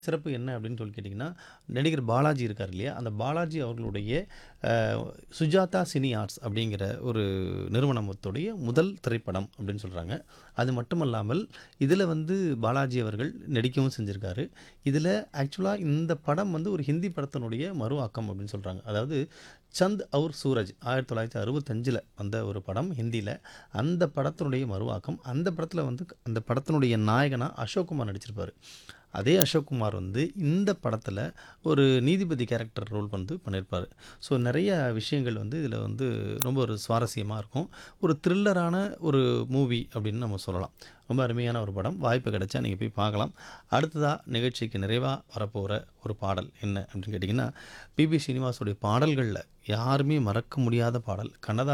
சிறப்பு என்ன அப்படின்னு சொல்லி கேட்டிங்கன்னா, நடிகர் பாலாஜி இருக்கார் இல்லையா? அந்த பாலாஜி அவர்களுடைய அ சுஜாதா சினி ஆர்ட்ஸ் அப்படிங்கிற ஒரு நிறுவனத்துடைய முதல் திரைப்படம் அப்படின்னு சொல்றாங்க. அது மட்டுமல்லாமல், இதில வந்து பாலாஜி அவர்கள் நடிக்கவும் செஞ்சிருக்காரு. இதில ஆக்சுவலா இந்த படம் வந்து ஒரு ஹிந்தி படத்தினுடைய மறு ஆக்கம் அப்படின்னு சொல்றாங்க. அதாவது சந்த் அவுர் சூரஜ் 1965ல வந்த ஒரு படம் ஹிந்தியில. அந்த படத்தினுடைய மறுவாக்கம். அந்த படத்தில வந்து அந்த படத்தினுடைய நாயகனா அசோக் குமார் நடிச்சிருப்பாரு. அதே அசோக் குமார் வந்து இந்த படத்தில ஒரு நீதிபதி கேரக்டர் ரோல் வந்து பண்ணியிருப்பாரு. ஸோ நெறைய விஷயங்கள் வந்து இதில வந்து ரொம்ப ஒரு சுவாரஸ்யமா இருக்கும். ஒரு த்ரில்லரான ஒரு மூவி அப்படின்னு நம்ம சொல்லலாம். ரொம்ப அருமையான ஒரு படம். வாய்ப்பு கிடைச்சா நீங்க போய் பார்க்கலாம். அடுத்ததா நிகழ்ச்சிக்கு நிறைவா வரப்போற ஒரு பாடல் என்ன அப்படின்னு கேட்டிங்கன்னா, பி.பி. ஸ்ரீனிவாசுடைய பாடல்கள்ல யாருமே மறக்க முடியாத பாடல். கண்ணதா